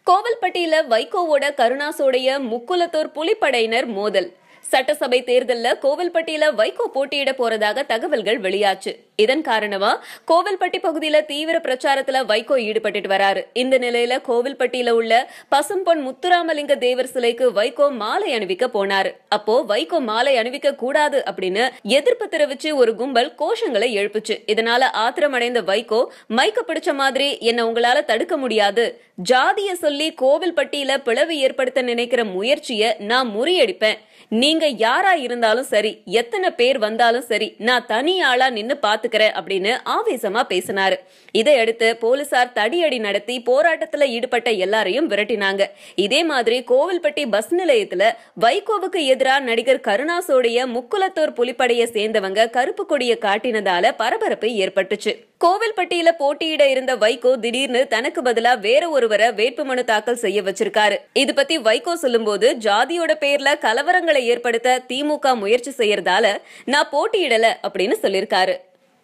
கோவில்பட்டியில வைகோவோட கருணாசோடைய முக்குலத்தூர் புலிப்படையினர் மோதல் சட்டசபை தேர்தல்ல கோவில்பட்டியில வைகோ போட்டியிட போறதாக தகவல்கள் வெளியாச்சு இதன் காரணமா கோவில்பட்டி பகுதியில தீவிர பிரச்சாரத்துல வைகோ ஈடுபட்டுட்டு வராரு இந்த நிலையில கோவில்பட்டியில உள்ள பசும்பொன் முத்துராமலிங்க தேவர் சிலைக்கு வைகோ மாலை அணிவிக்க போனாரு அப்போ வைகோ மாலை அணிவிக்க கூடாது அப்படின்னு எதிர்ப்பு தெரிவிச்சு ஒரு கும்பல் கோஷங்களை எழுப்புச்சு இதனால ஆத்திரமடைந்த வைகோ மைக்க பிடிச்ச மாதிரி என்ன உங்களால தடுக்க முடியாது ஜாதிய சொல்லி கோவில்பட்டியில பிளவு ஏற்படுத்த நினைக்கிற முயற்சிய நான் முறியடிப்பேன் நீங்க யாரா இருந்தாலும் சரி எத்தனை பேர் வந்தாலும் சரி நான் தனி ஆளா நின்னு பாத்துக்கிறேன் அப்படின்னு ஆவேசமா பேசினாரு இதையடுத்து போலீசார் தடியடி நடத்தி போராட்டத்துல ஈடுபட்ட எல்லாரையும் விரட்டினாங்க இதே மாதிரி கோவில்பட்டி பஸ் நிலையத்துல வைகோவுக்கு எதிராக நடிகர் கருணாசோடைய முக்குலத்தூர் புலிப்படையை சேர்ந்தவங்க கருப்பு கொடியை காட்டினதால பரபரப்பு ஏற்பட்டுச்சு கோவில்பட்டியில போட்டியிட இருந்த வைகோ திடீர்னு தனக்கு பதிலா வேற ஒருவரை வேட்புமனு தாக்கல் செய்ய வச்சிருக்காரு இது பத்தி வைகோ சொல்லும்போது ஜாதியோட பேர்ல கலவரங்களை ஏற்படுத்த திமுக முயற்சி செய்யறதால நான் போட்டியிடல அப்படின்னு சொல்லியிருக்காரு